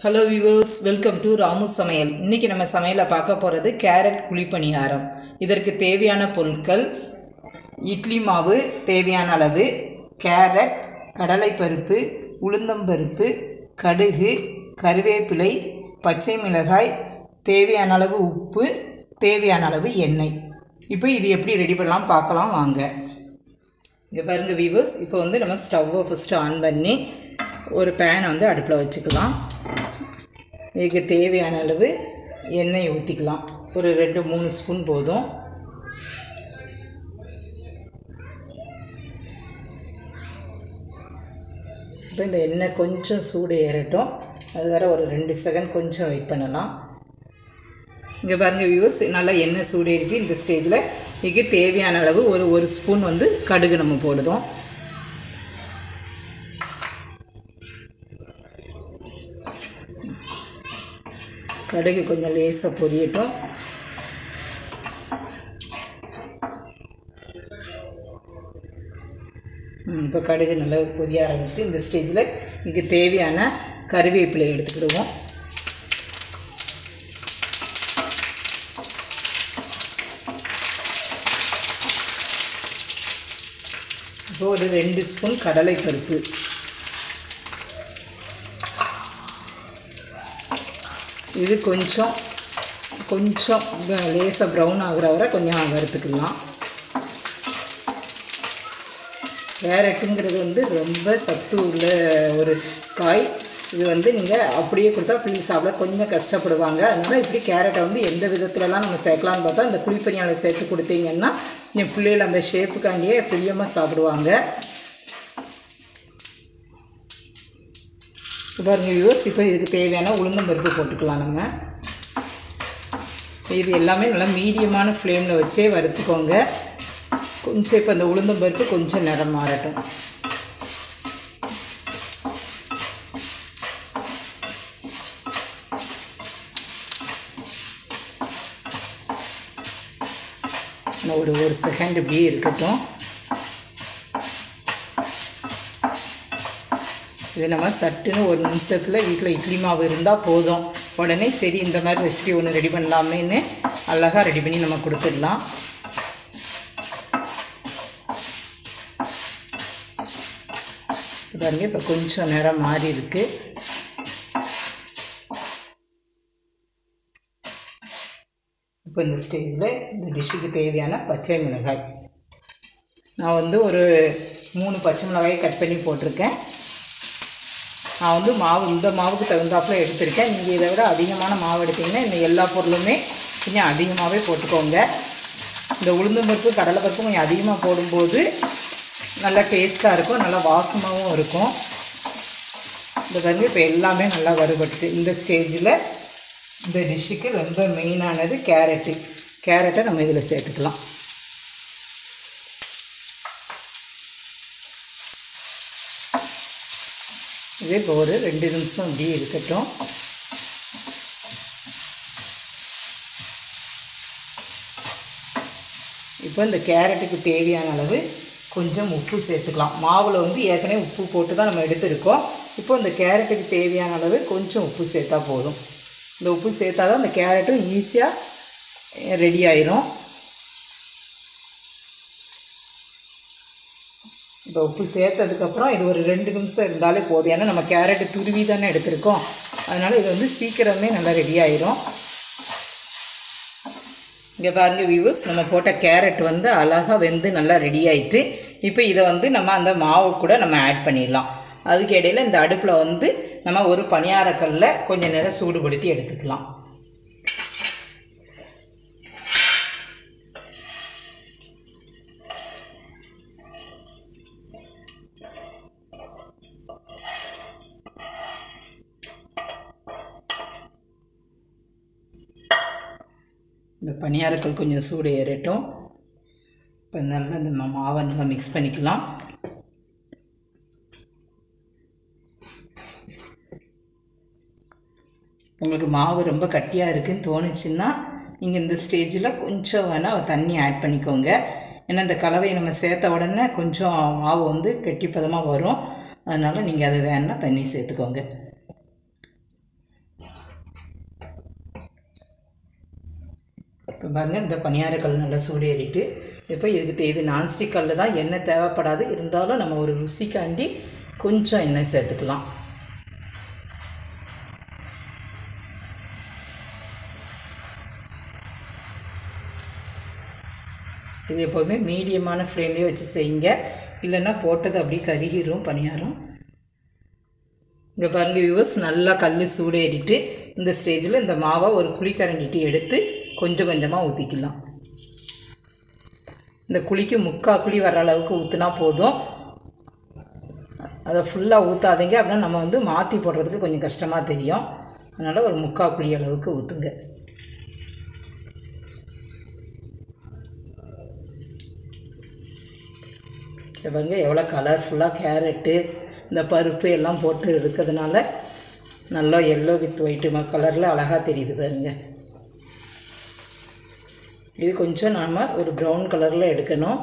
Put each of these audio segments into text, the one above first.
hello viewers welcome to Ramu சமையல் இன்றைக்கி நம்ம சமையலில் பார்க்க போகிறது கேரட் குழிப்பணியாரம் இதற்கு தேவையான பொருட்கள் இட்லி மாவு தேவையான அளவு கேரட் கடலைப்பருப்பு உளுந்தம்பருப்பு கடுகு கருவேப்பிலை பச்சை மிளகாய் தேவையான அளவு உப்பு தேவையான அளவு எண்ணெய் இப்போ இது எப்படி ரெடி பண்ணலாம் பார்க்கலாம் வாங்க இங்கே பாருங்கள் வீவர்ஸ் இப்போ வந்து நம்ம ஸ்டவ்வை ஃபஸ்ட்டு ஆன் பண்ணி ஒரு பேனை வந்து அடுப்பில் வச்சுக்கலாம் இதுக்கு தேவையான அளவு எண்ணெய் ஊற்றிக்கலாம் ஒரு ரெண்டு மூணு ஸ்பூன் போதும் இப்போ இந்த எண்ணெய் கொஞ்சம் சூடு ஏறட்டும் அது வர ஒரு ரெண்டு செகண்ட் கொஞ்சம் வெயிட் பண்ணலாம் இங்கே பாருங்கள் வியூஸ் நல்லா எண்ணெய் சூடு ஏறிட்டு இந்த ஸ்டேஜில் இதுக்கு தேவையான அளவு ஒரு ஒரு ஸ்பூன் வந்து கடுகு நம்ம போடுதோம் கடுகு கொஞ்சம் லேசாக பொரியட்டும் இப்போ கடுகு நல்லா பொரிய ஆரம்பிச்சிட்டு இந்த ஸ்டேஜில் இதுக்கு தேவையான கருவேப்பிலை எடுத்துக்கிடுவோம் இப்போ ஒரு ரெண்டு ஸ்பூன் கடலைப்பருப்பு இது கொஞ்சம் கொஞ்சம் லேசாக ப்ரௌன் ஆகிற வரை கொஞ்சம் வறுத்துக்கலாம் கேரட்டுங்கிறது வந்து ரொம்ப சத்து உள்ள ஒரு காய் இது வந்து நீங்கள் அப்படியே கொடுத்தா பிள்ளைங்க சாப்பிட கொஞ்சம் கஷ்டப்படுவாங்க அதனால் இப்படி கேரட்டை வந்து எந்த விதத்துலலாம் நம்ம சேர்க்கலான்னு பார்த்தா இந்த குழிப்பணியால் சேர்த்து கொடுத்தீங்கன்னா என் பிள்ளைகள் அந்த ஷேப்புக்காண்டியே பிரியமாக சாப்பிடுவாங்க பாருங்கள் யூஸ் இப்போ இதுக்கு தேவையான உளுந்தம்பருப்பு போட்டுக்கலாம் நம்ம இது எல்லாமே நல்லா மீடியமான ஃப்ளேமில் வச்சே வறுத்துக்கோங்க கொஞ்சம் இப்போ அந்த உளுந்தம்பருப்பு கொஞ்சம் நிறம் மாறட்டும் ஒரு ஒரு செகண்ட் இப்படியே இருக்கட்டும் இது நம்ம சட்டுன்னு ஒரு நிமிஷத்தில் வீட்டில் இட்லி மாவு இருந்தால் போதும் உடனே சரி இந்த மாதிரி ரெசிபி ஒன்று ரெடி பண்ணலாமேன்னு அழகாக ரெடி பண்ணி நம்ம கொடுத்துடலாம் பாருங்க இப்போ கொஞ்சம் நேரம் மாறி இருக்குது இப்போ இந்த ஸ்டேஜில் இந்த டிஷ்ஷுக்கு தேவையான பச்சை மிளகாய் நான் வந்து ஒரு மூணு பச்சை மிளகாய் கட் பண்ணி போட்டிருக்கேன் நான் வந்து மாவு இந்த மாவுக்கு தகுந்தாப்பில் எடுத்திருக்கேன் நீங்கள் இதை விட அதிகமான மாவு எடுத்திங்கன்னா இந்த எல்லா பொருளுமே கொஞ்சம் அதிகமாகவே போட்டுக்கோங்க இந்த உளுந்து பருப்பு கடலை பருப்பு கொஞ்சம் அதிகமாக போடும்போது நல்லா டேஸ்ட்டாக இருக்கும் நல்லா வாசமாகவும் இருக்கும் இந்த பாருங்க இப்போ எல்லாமே நல்லா வறுபட்டு இந்த ஸ்டேஜில் இந்த டிஷ்ஷுக்கு ரொம்ப மெயினானது கேரட்டு கேரட்டை நம்ம இதில் சேர்த்துக்கலாம் இதே இப்போ ஒரு ரெண்டு நிமிஷம் இப்படியே இருக்கட்டும் இப்போ இந்த கேரட்டுக்கு தேவையான அளவு கொஞ்சம் உப்பு சேர்த்துக்கலாம் மாவில் வந்து ஏற்கனவே உப்பு போட்டு தான் நம்ம எடுத்துருக்கோம் இப்போ இந்த கேரட்டுக்கு தேவையான அளவு கொஞ்சம் உப்பு சேர்த்தா போதும் இந்த உப்பு சேர்த்தா தான் இந்த கேரட்டும் ஈஸியாக ரெடி ஆயிரும் இப்போ உப்பு சேர்த்ததுக்கப்புறம் இது ஒரு ரெண்டு நிமிஷம் இருந்தாலே போதும் ஏன்னா நம்ம கேரட்டு துருவி தானே எடுத்திருக்கோம் அதனால் இது வந்து சீக்கிரமே நல்லா ரெடி ஆயிரும் இங்கே பாருங்க வியூவர்ஸ் நம்ம போட்ட கேரட் வந்து அழகாக வெந்து நல்லா ரெடி ஆயிட்டு இப்போ இதை வந்து நம்ம அந்த மாவு கூட நம்ம ஆட் பண்ணிடலாம் அதுக்கு இடையில் இந்த அடுப்பில் வந்து நம்ம ஒரு பணியாரக்கல்ல கொஞ்சம் நேரம் சூடுபடுத்தி எடுத்துக்கலாம் இந்த பனியாரக்கல் கொஞ்சம் சூடு ஏறட்டும் இப்போ நல்லா இந்த மாவை நம்ம மிக்ஸ் பண்ணிக்கலாம் உங்களுக்கு மாவு ரொம்ப கட்டியாக இருக்குதுன்னு தோணுச்சுன்னா நீங்கள் இந்த ஸ்டேஜில் கொஞ்சம் வேணால் தண்ணி ஆட் பண்ணிக்கோங்க ஏன்னா இந்த கலவையை நம்ம சேர்த்த உடனே கொஞ்சம் மாவு வந்து கெட்டிப்பதமாக வரும் அதனால் நீங்கள் அதை வேணால் தண்ணி சேர்த்துக்கோங்க இப்போ பாருங்கள் இந்த பணியாரக்கல் நல்லா சூடேறிட்டு இப்போ இதுக்கு தே- இது நான்ஸ்டிக் கல் தான் எண்ணெய் தேவைப்படாது இருந்தாலும் நம்ம ஒரு ருசிக்காண்டி கொஞ்சம் எண்ணெய் சேர்த்துக்கலாம் இது எப்போதுமே மீடியமான ஃப்ளேம்லேயே வச்சு செய்யுங்க இல்லைன்னா போட்டது அப்படியே கருகிரும் பணியாரம் இங்கே பாருங்க வியூவர்ஸ் நல்லா கல் சூடேறிட்டு இந்த ஸ்டேஜில் இந்த மாவை ஒரு குழிக்கரண்டிட்டு எடுத்து கொஞ்சம் கொஞ்சமாக ஊற்றிக்கலாம் இந்த குழிக்கு முக்கா குழி வர அளவுக்கு ஊற்றினா போதும் அதை ஃபுல்லாக ஊற்றாதீங்க அப்படின்னா நம்ம வந்து மாற்றி போடுறதுக்கு கொஞ்சம் கஷ்டமாக தெரியும் அதனால் ஒரு முக்கா குழி அளவுக்கு ஊற்றுங்க இதை பாருங்க எவ்வளோ கலர்ஃபுல்லாக கேரட்டு இந்த பருப்பு எல்லாம் போட்டு இருக்கிறதுனால நல்லா எல்லோ வித் ஒயிட்டு கலரில் அழகாக தெரியுது பாருங்க இது கொஞ்சம் நாம் ஒரு ப்ரௌன் கலரில் எடுக்கணும்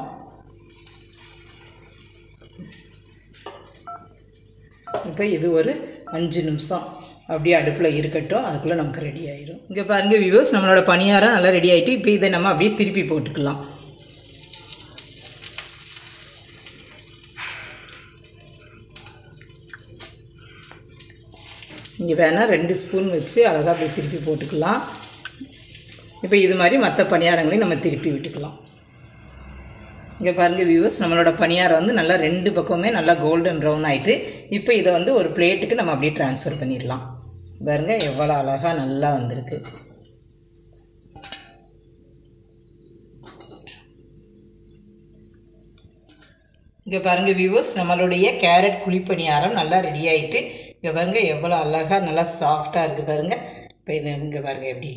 இப்போ இது ஒரு அஞ்சு நிமிஷம் அப்படியே அடுப்பில் இருக்கட்டும் அதுக்குள்ளே நமக்கு ரெடி ஆயிரும் இங்கே பாருங்கள் வியூவர்ஸ் நம்மளோட பணியாரம் நல்லா ரெடி ஆகிட்டு இப்போ இதை நம்ம அப்படியே திருப்பி போட்டுக்கலாம் இங்கே வேணால் ரெண்டு ஸ்பூன் வச்சு அழகாக அப்படியே திருப்பி போட்டுக்கலாம் இப்போ இது மாதிரி மற்ற பணியாரங்களையும் நம்ம திருப்பி விட்டுக்கலாம் இங்கே பாருங்கள் வியூவர்ஸ் நம்மளோட பணியாரம் வந்து நல்லா ரெண்டு பக்கமுமே நல்லா கோல்டன் ப்ரௌன் ஆகிட்டு இப்போ இதை வந்து ஒரு பிளேட்டுக்கு நம்ம அப்படியே ட்ரான்ஸ்ஃபர் பண்ணிடலாம் பாருங்க எவ்வளோ அழகாக நல்லா வந்திருக்கு இங்கே பாருங்கள் வியூவர்ஸ் நம்மளுடைய கேரட் குழிப்பணியாரம் நல்லா ரெடி ஆகிட்டு இங்கே பாருங்கள் எவ்வளோ அழகாக நல்லா சாஃப்டாக இருக்குது பாருங்கள் இப்போ இது இங்கே பாருங்கள் எப்படி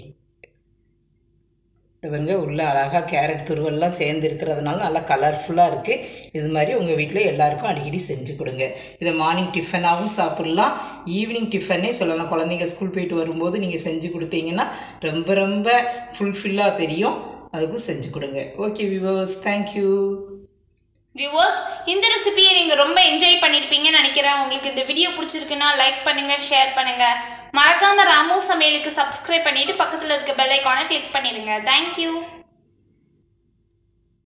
இது பாருங்க உள்ள அழகாக கேரட் துருவெல்லாம் சேர்ந்து இருக்கிறதுனால நல்லா கலர்ஃபுல்லாக இருக்குது இது மாதிரி உங்கள் வீட்டில் எல்லாருக்கும் அடிக்கடி செஞ்சு கொடுங்க இதை மார்னிங் டிஃபனாகவும் சாப்பிட்லாம் ஈவினிங் டிஃபனே சொல்லலாம் குழந்தைங்க ஸ்கூல் போயிட்டு வரும்போது நீங்கள் செஞ்சு கொடுத்தீங்கன்னா ரொம்ப ரொம்ப ஃபுல்ஃபில்லாக தெரியும் அதுக்கும் செஞ்சு கொடுங்க ஓகே விவோஸ் தேங்க்யூ வியூவர்ஸ் இந்த ரெசிபியை நீங்கள் ரொம்ப என்ஜாய் பண்ணியிருப்பீங்கன்னு நினைக்கிறேன் உங்களுக்கு இந்த வீடியோ பிடிச்சிருக்குன்னா லைக் பண்ணுங்கள் ஷேர் பண்ணுங்கள் மறக்காமல் ராமு சமையலுக்கு சப்ஸ்கிரைப் பண்ணிவிட்டு பக்கத்தில் இருக்க பெல் ஐக்கானை கிளிக் பண்ணிடுங்க தேங்க்யூ